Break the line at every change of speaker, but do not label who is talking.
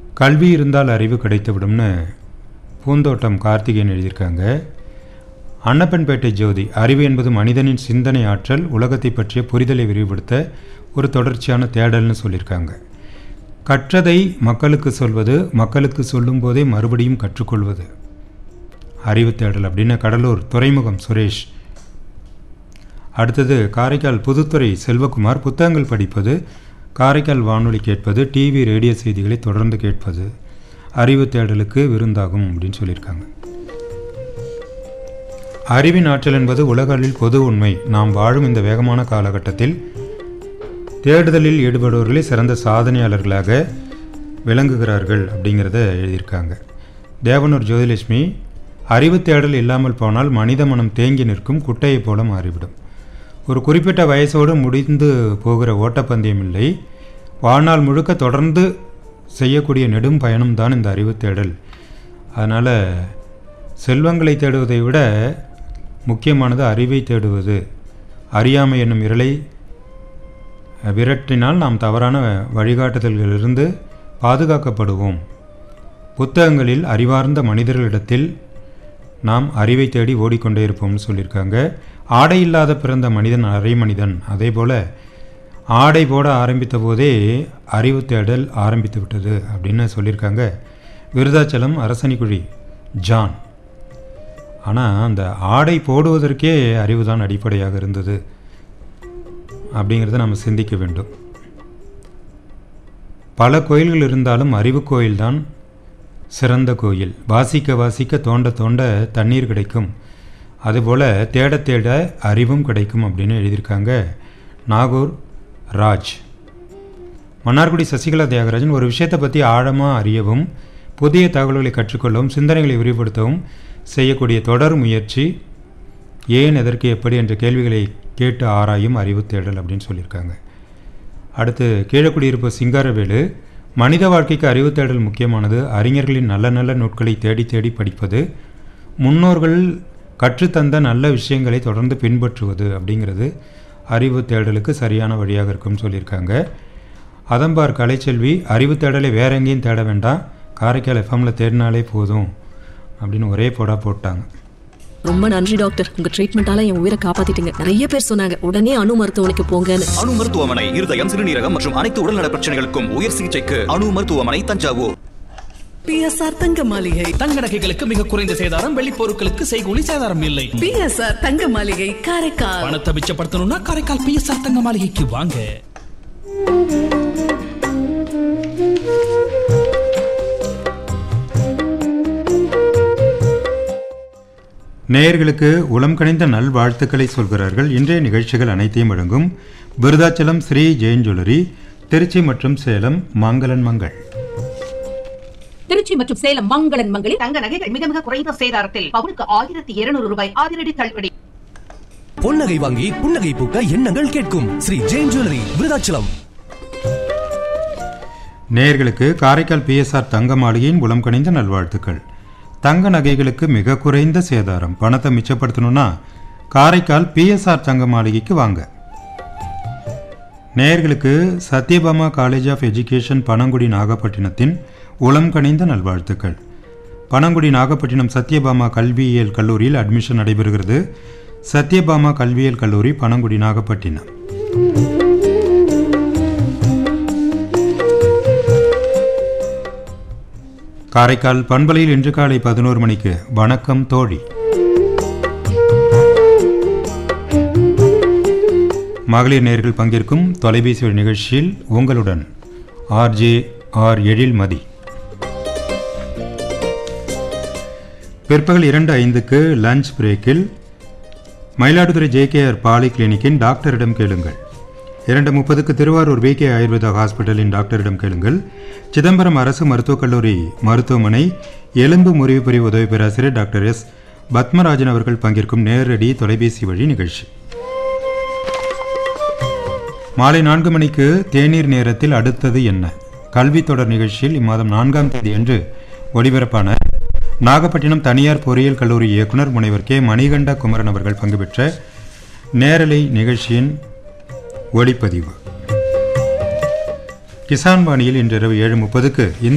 கல்வி இருந்தால் அறிவு கிடைத்துவிடும்னு பூந்தோட்டம் கார்த்திகேயன் எழுதியிருக்காங்க அன்னப்பன்பேட்டை ஜோதி அறிவு என்பது மனிதனின் சிந்தனை ஆற்றல் உலகத்தை பற்றிய புரிதலை விரிவுபடுத்த ஒரு தொடர்ச்சியான தேடல்னு சொல்லியிருக்காங்க கற்றதை மக்களுக்கு சொல்வது மக்களுக்கு சொல்லும்போதே மறுபடியும் கற்றுக்கொள்வது அறிவு தேடல் அப்படின்னு கடலூர் துறைமுகம் சுரேஷ் அடுத்தது காரைக்கால் புதுத்துறை செல்வகுமார் புத்தகங்கள் படிப்பது காரைக்கால் வானொலி கேட்பது டிவி ரேடியோ செய்திகளை தொடர்ந்து கேட்பது அறிவு தேடலுக்கு விருந்தாகும் அப்படின்னு சொல்லியிருக்காங்க அறிவின் ஆற்றல் என்பது உலகளில் பொது உண்மை நாம் வாழும் இந்த வேகமான காலகட்டத்தில் தேடுதலில் ஈடுபடுபவர்களே சிறந்த சாதனையாளர்களாக விளங்குகிறார்கள் அப்படிங்கிறத எழுதியிருக்காங்க தேவனூர் ஜோதிலட்சுமி அறிவு தேடல் இல்லாமல் போனால் மனித மனம் தேங்கி நிற்கும் குட்டையைப் போல மாறிவிடும் ஒரு குறிப்பிட்ட வயசோடு முடிந்து போகிற ஓட்டப்பந்தயம் இல்லை வாழ்நாள் முழுக்க தொடர்ந்து செய்யக்கூடிய நெடும் பயணம் தான் இந்த அறிவு தேடல் அதனால் செல்வங்களை தேடுவதை விட முக்கியமானது அறிவை தேடுவது அறியாமை என்னும் இருளை விரட்டினால் நாம் தவறான வழிகாட்டுதல்களிலிருந்து பாதுகாக்கப்படுவோம் புத்தகங்களில் அறிவார்ந்த மனிதர்களிடத்தில் நாம் அறிவை தேடி ஓடிக்கொண்டே இருப்போம்னு சொல்லியிருக்காங்க ஆடை இல்லாத பிறந்த மனிதன் அரை மனிதன் அதே போல் ஆடை போட ஆரம்பித்த போதே அறிவு தேடல் ஆரம்பித்து விட்டது அப்படின்னு சொல்லியிருக்காங்க விருதாச்சலம் அரசனிக்குழி ஜான் ஆனால் அந்த ஆடை போடுவதற்கே அறிவு தான் அடிப்படையாக இருந்தது அப்படிங்கிறத நம்ம சிந்திக்க வேண்டும் பல கோயில்கள் இருந்தாலும் அறிவு கோயில்தான் சிறந்த கோயில் வாசிக்க வாசிக்க தோண்ட தோண்ட தண்ணீர் கிடைக்கும் அதுபோல் தேட தேட அறிவும் கிடைக்கும் அப்படின்னு எழுதியிருக்காங்க நாகூர் ராஜ் மன்னார்குடி சசிகலா தியாகராஜன் ஒரு விஷயத்தை பற்றி ஆழமாக அறியவும் புதிய தகவல்களை கற்றுக்கொள்ளவும் சிந்தனைகளை விரிவுபடுத்தவும் செய்யக்கூடிய தொடர் முயற்சி ஏன் எதற்கு எப்படி என்ற கேள்விகளை கேட்டு ஆராயும் அறிவு தேடல் அப்படின்னு சொல்லியிருக்காங்க அடுத்து கீழக்குடியிருப்பு சிங்காரவேலு மனித வாழ்க்கைக்கு அறிவு தேடல் முக்கியமானது அறிஞர்களின் நல்ல நல்ல நூட்களை தேடி தேடி படிப்பது முன்னோர்கள் கற்றுத்தந்த நல்ல விஷயங்களை தொடர்ந்து பின்பற்றுவது அப்படிங்கிறது அறிவு தேடலுக்கு சரியான வழியாக இருக்கும்னு சொல்லியிருக்காங்க அதம்பார் கலைச்செல்வி அறிவு தேடலை வேற எங்கேயும் தேட வேண்டாம் காரைக்கால் எஃப்எம்மில் தேடினாலே போதும் அப்படின்னு ஒரே போடா போட்டாங்க
ரொம்ப நன்றி டாக்டர் உங்க ட்ரீட்மெண்டால என் உயிரை காப்பாத்திட்டீங்க நிறைய பேர் சொன்னாங்க உடனே அணு மருத்துவமனைக்கு போங்கன்னு
அணு மருத்துவமனை இருதயம் சிறுநீரகம் மற்றும் அனைத்து உடல்நல பிரச்சனைகளுக்கும் உயர் சிகிச்சைக்கு அணு மருத்துவமனை தஞ்சாவூர்
பிஎஸ்ஆர் தங்க மாளிகை
தங்க நகைகளுக்கு மிக குறைந்த சேதாரம் வெள்ளி பொருட்களுக்கு செய்கூலி சேதாரம் இல்லை
பிஎஸ்ஆர் தங்க மாளிகை காரைக்கால்
பணத்தை மிச்சப்படுத்தணும்னா காரைக்கால் பிஎஸ்ஆர் தங்க மாளிகைக்கு வாங்க
நேயர்களுக்கு உளம் கணிந்த நல்வாழ்த்துக்களை சொல்கிறார்கள் இன்றைய நிகழ்ச்சிகள் அனைத்தையும் வழங்கும் விருதாச்சலம் ஸ்ரீ ஜெயின் ஜுவல்லரி திருச்சி மற்றும் சேலம் மங்களன் மங்கள்
திருச்சி மற்றும் சேலம் மங்களன் மங்களில்
தங்க நகைகள் மிக மிக குறைந்த சேதாரத்தில் பவுனுக்கு ஆயிரத்தி இருநூறு ரூபாய் அதிரடி தள்ளுபடி
பொன்னகை வாங்கி புன்னகை பூக்க எண்ணங்கள் கேட்கும் ஸ்ரீ ஜெயின் ஜுவல்லரி விருதாச்சலம்
நேயர்களுக்கு காரைக்கால் பிஎஸ்ஆர் தங்க மாளிகையின் உளம் கணிந்த நல்வாழ்த்துக்கள் தங்க நகைகளுக்கு மிக குறைந்த சேதாரம் பணத்தை மிச்சப்படுத்தணும்னா காரைக்கால் பிஎஸ்ஆர் தங்க மாளிகைக்கு வாங்க நேயர்களுக்கு Sathyabama college of education Panangudi நாகப்பட்டினத்தின் உளம் கணிந்த நல்வாழ்த்துக்கள் பனங்குடி நாகப்பட்டினம் சத்யபாமா கல்வியியல் கல்லூரியில் அட்மிஷன் நடைபெறுகிறது சத்யபாமா கல்வியியல் கல்லூரி பனங்குடி நாகப்பட்டினம் காரைக்கால் பண்பலையில் இன்று காலை பதினோரு மணிக்கு வணக்கம் தோழி மகளிர் நேர்கள் பங்கேற்கும் தொலைபேசி வழி நிகழ்ச்சியில் உங்களுடன் ஆர்ஜே ஆர் எழில்மதி பிற்பகல் இரண்டு ஐந்துக்கு லஞ்ச் பிரேக்கில் மயிலாடுதுறை ஜேகேஆர் பாலி கிளினிக்கின் டாக்டரிடம் கேளுங்கள் இரண்டு முப்பதுக்கு திருவாரூர் விகே ஆயுர்வேதா ஹாஸ்பிட்டலின் டாக்டரிடம் கேளுங்கள் சிதம்பரம் அரசு மருத்துவக் கல்லூரி மருத்துவமனை எலும்பு முறிவு பிரிவு உதவி பேராசிரியர் டாக்டர் எஸ் பத்மராஜன் அவர்கள் பங்கேற்கும் நேரடி தொலைபேசி வழி நிகழ்ச்சி மாலை நான்கு மணிக்கு தேநீர் நேரத்தில் அடுத்தது என்ன கல்வி தொடர் நிகழ்ச்சியில் இம்மாதம் நான்காம் தேதி அன்று ஒளிபரப்பான நாகப்பட்டினம் தனியார் பொறியியல் கல்லூரி இயக்குனர் முனைவர் கே மணிகண்ட குமரன் அவர்கள் பங்கு பெற்ற நேரலை நிகழ்ச்சியின் ஒளிப்பதிவு கிசான் வாணியில் இன்றிரவு ஏழு முப்பதுக்கு